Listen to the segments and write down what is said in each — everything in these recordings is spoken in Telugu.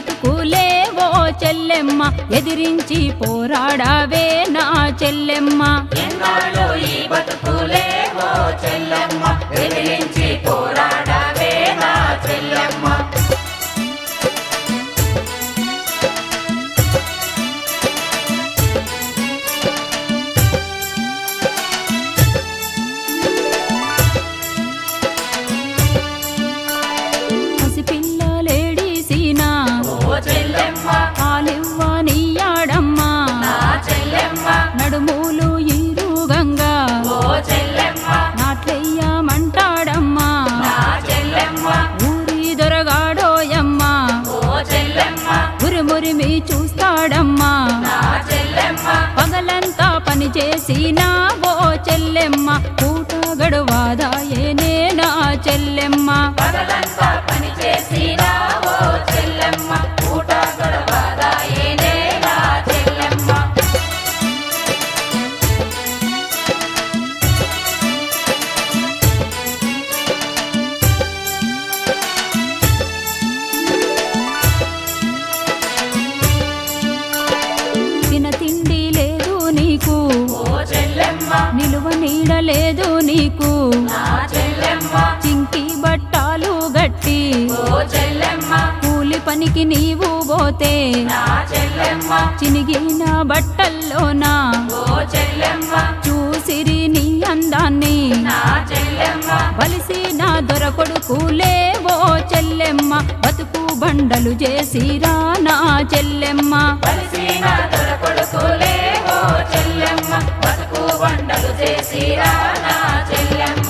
బతుకులే ఓ చెల్లెమ్మ ఎదిరించి పోరాడావే నా చెల్లెమ్మ ఎన్నాళ్ళు ఈ బతుకులే ఓ చెల్లెమ్మ ఎదిరించి పోరాడవే నా చెల్లెమ్మ పసిపిల్లలేడీసినా ఓ చెల్లెమ్మ పాలివ్వ నీయాడమ్మా నా చెల్లెమ్మ నడుములు ఈరుగంగా ఓ చెల్లెమ్మ నాట్లెయ్యమంటాడమ్మా నా చెల్లెమ్మ ఊరి దొరగాడోయమ్మా ఓ చెల్లెమ్మ ఉరిమురిమి చూస్తాడమ్మా నా చెల్లెమ్మ పగలంతా పని చేసినా ఓ చెల్లెమ్మ పూట గడువాదాయేనే నా చెల్లెమ్మ పగలంతా పని చేసినా ఓ చెల్లెమ్మ పూట గడవదాయేనే నా చెల్లెమ్మ తిన తిండి లేదు నీకు ఓ చెల్లెమ్మ నిలువ నీడ లేదు నీకు నా చెల్లెమ్మ చింకి బట్టాలు గట్టి ఓ చెల్లెమ్మ కూలి పనికి నీవు పోతే నా చెల్లెమ్మ చినిగిన బట్టల్లోనా ఓ చెల్లెమ్మ చూసిరి నీ అందాన్ని నా చెల్లెమ్మ బలిసి నా దొరకొడుకులే ఓ చెల్లెమ్మ బతుకు బండలు చేసిరా నా చెల్లెమ్మ కలిసిన దొరకొడుకులే ఓ చెల్లెమ్మ బతుకు బండలు చేసిరా నా చెల్లెమ్మ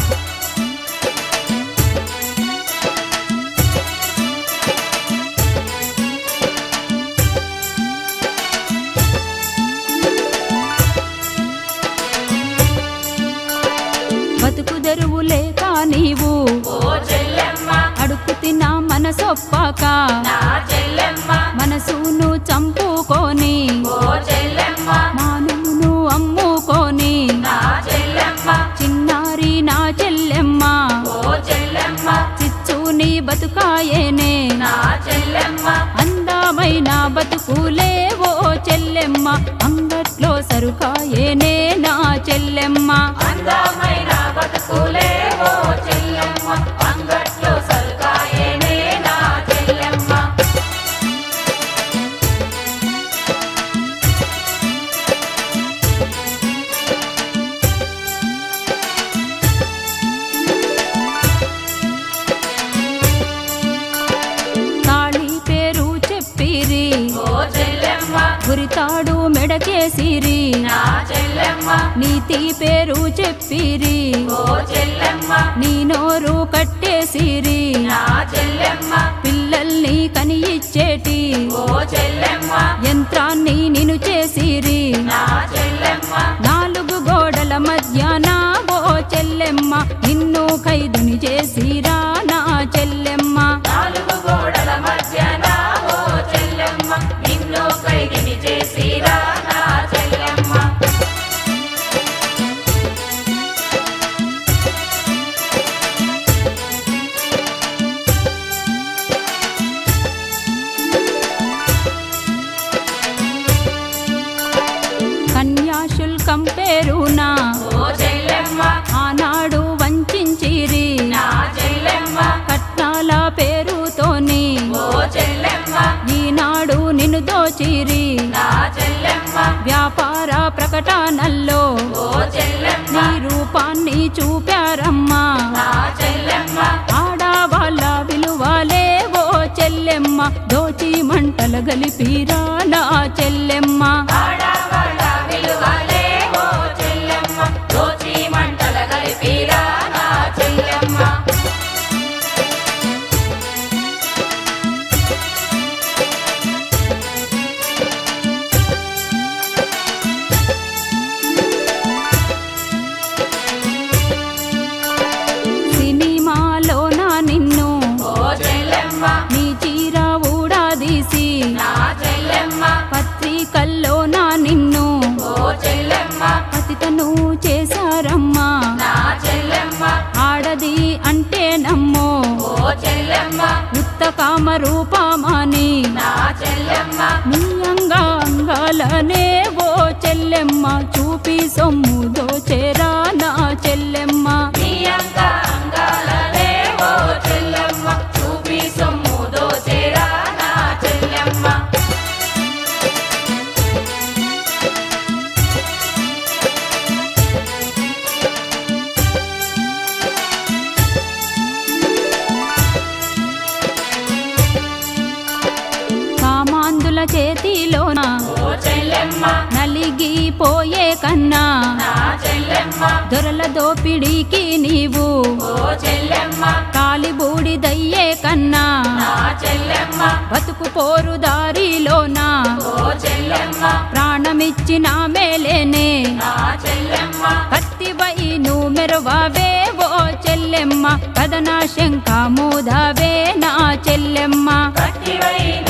బతుకు తెరువు లేక నీవు ఓ చెల్లెమ్మ అడుగు తిన మనసొప్పాక నా చెల్లెమ్మ మనసును చంపుకొని ఓ చెల్లెమ్మ మానును అమ్ముకొని నా చెల్లెమ్మ చిన్నారి నా చెల్లెమ్మ ఓ చెల్లెమ్మ చిచ్చుని బతుకాయేనే నా చెల్లెమ్మ అందమైన బతుకులే ఓ చెల్లెమ్మ అంగట్లో సరుకాయేనే నా చెల్లెమ్మ అందమైన బతుకులే ఓ చెల్లెమ్మ అంగట్లో సరుకాయేనే నా చెల్లెమ్మ తాళి పేరు చెప్పిరి ఓ చెల్లెమ్మ గురితాడు మెడకేసిరి నా చెల్లెమ్మ నీతి పేరు చెప్పిరి ఓ చెల్లెమ్మ నీ నోరు కట్టేసిరి నా చెల్లెమ్మ పిల్లల్ని కనియిచ్చేటి ఓ చెల్లెమ్మ యంత్రాన్ని నిను చేసిరి నా చెల్లెమ్మ నాలుగు గోడల మధ్యాన ఓ చెల్లెమ్మ నిన్ను ఖైదుని చేసిరా నా చెల్లెమ్మ నాలుగు గోడల మధ్యన ఓ చెల్లెమ్మ నిన్ను ఖైదీని చేసిరా నా చెల్లెమ్మ కన్యాశుల్కం పేరునా ఓ చెల్లెమ్మ ఆనాడు వంచిరి నా చెల్లెమ్మ కట్నాల పేరుతోని ఓ చెల్లెమ్మ ఈనాడు నిన్ను దోచిరి నా చెల్లెమ్మ వ్యాపార ప్రకటనల్లో ఓ చెల్లెమ్మ నీ రూపాన్ని చూపారమ్మా నా చెల్లెమ్మ ఆడవాళ్ళ విలువలే ఓ చెల్లెమ్మ దోచి మంటలు గలిపిరా నా చెల్లెమ్మ ఆడవాళ్ళ విలువలే ఓ చెల్లెమ్మ దోచి మంటల కలిపిరా నా చెల్లెమ్మ సినిమాలోన నిన్ను ఓ చెల్లెమ్మ నీ చీర ఊడాదీసి నా చెల్లెమ్మ పత్రికల్లోన నిన్ను ఓ చెల్లెమ్మ పతితను చేశారమ్మా నా చెల్లెమ్మ ఆడది అంటే నమ్మో ఓ చెల్లెమ్మ ఉత్త కామ రూపమాని నా చెల్లెమ్మ నీ అంగా అంగాలనే ఓ చెల్లెమ్మ చూపి సొమ్ము దోచేరా నా చెల్లెమ్మ నీ అంక అంగాలనే ఓ చెల్లెమ్మ చూపి సొమ్ము దోచేరా నా చెల్లెమ్మ కామాందుల చేతిలోన ఓ చెల్లెమ్మ నలిగిపోయే కన్నా నా చెల్లెమ్మ దొరల దోపిడీకి నీవు ఓ చెల్లెమ్మ కాలి బూడిదయ్యే కన్నా నా చెల్లెమ్మ బతుకు పోరు దారిలోనా ఓ చెల్లెమ్మ ప్రాణమిచ్చిన మేలేనే నా చెల్లెమ్మ కత్తివై నువ్వు మెరవవే ఓ చెల్లెమ్మ కదనా శంఖ మూదవే నా చెల్లెమ్మ కట్టివై